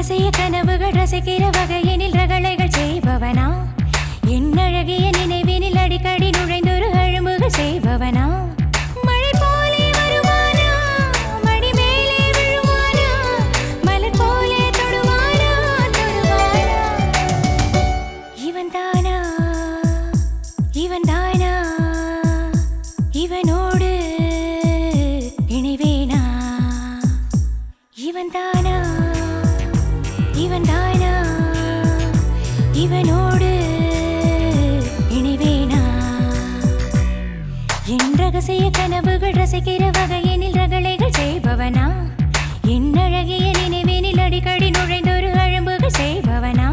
ரகசிய கனவுகள் ரசிக்கிற வகையினில் ரகளைகள் செய்பவனா என்னழகிய நினைவினில் அடிக்கடி நுழைந்தொரு அழும்புகள் செய்பவனா மழை போலே வருவானா மடி மேலே விழுவானா மலர் போலே தொடுவானா தொடுவானா இவன் தானா இவன் தானா இவனோடு இணைவேனா இவன் தானா இவன் தானா இவனோடு இணைவேனா என் ரகசிய கனவுகள் ரசிக்கிற வகையினில் ரகளைகள் செய்பவனா என் அழகிய நினைவினில் அடிக்கடி நுழைந்தொரு அழும்புகள் செய்பவனா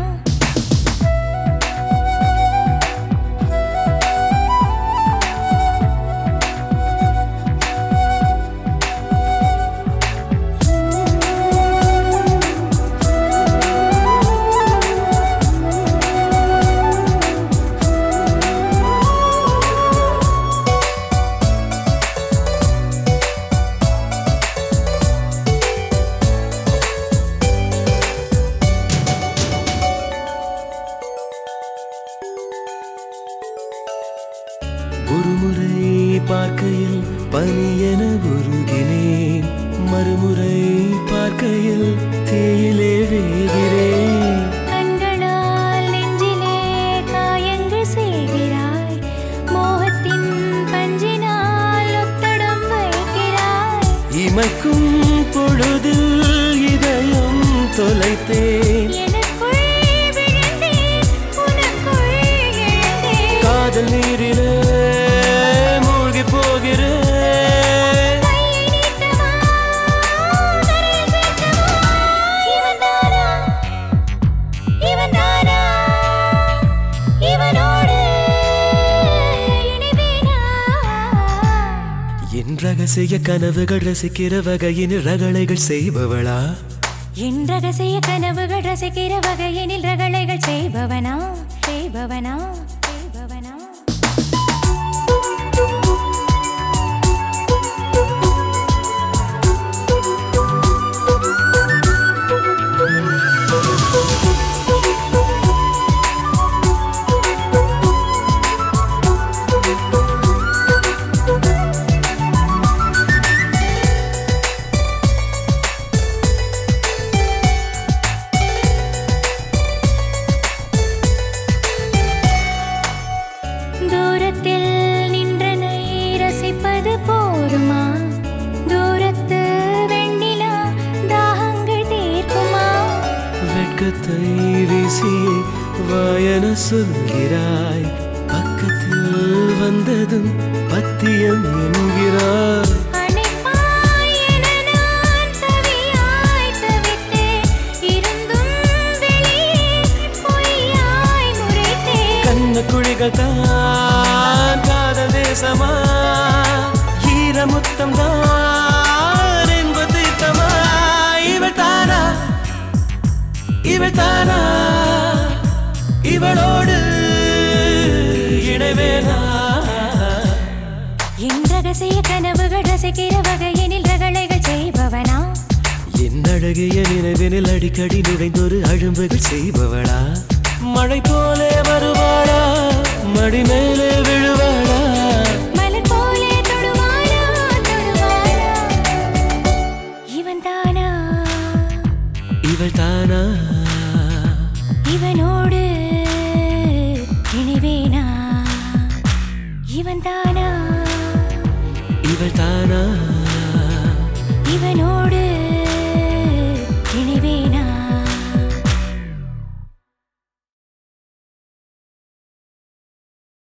ஒருமுறை பார்க்கையில் பனியென உருகினேன் மறுமுறை பார்க்கையில் தேயிலே வேகிறேன் கண்களால் நெஞ்சிலே காயங்கள் செய்கிறாய் மோகத்தின் பஞ்சினால் ஒத்தடம் வைக்கிறாய் இமைக்கும் பொழுதில் இதயம் தொலைத்தேன் எனக்குள் விழுந்தேன் உனக்குள் எழுந்தேன் காதல் நீரிலே மூழ்கி போகிறேன் கையை நீட்டவா கரையில் சேர்க்கவா இவன் தானா இவன் தானா இவனோடு இணைவேனா என் ரகசிய கனவுகள் ரசிக்கிற வகையின் ரகளைகள் செய்பவளா என் ரகசிய கனவுகள் ரசிக்கிற வகையினில் ரகளைகள் செய்பவனா செய்பவனா செய்பவனா தூரத்தில் நின்றனை ரசிப்பது போருமா தூரத்து வெண்ணிலா தாகங்கள் தீர்க்குமா வெட்கத்தை வீசியே வாயன சொல்கிறாய் பக்கத்தில் வந்ததும் பத்தியம் என்கிறாய் அணைப்பாய் என நான் தவியாய் தவித்தேன். இருந்தும் வெளியே பொய்யாய் முறைத்தேன். கண்ண குழிகள் தான் காதல் தேசமா ஈரமுத்தம் தான் என்பது தீர்த்தமா இவள் தானா இவள் தானா இவளோடு இணைவேனா என் ரகசிய கனவுகள் ரசிக்கிற வகையினில் ரகளைகள் செய்பவனா என் அழகிய நினைவினில் அடிக்கடி நுழைந்தொரு அழும்புகள் செய்பவளா மழை போலே வருவாளா மடி மேலே விழுவாளா மலர் போலே தொடுவானா தொடுவானா இவன் தானா இவள் தானா இவனோடு இணைவேனா இவன் தானா இவள் தானா இவனோடு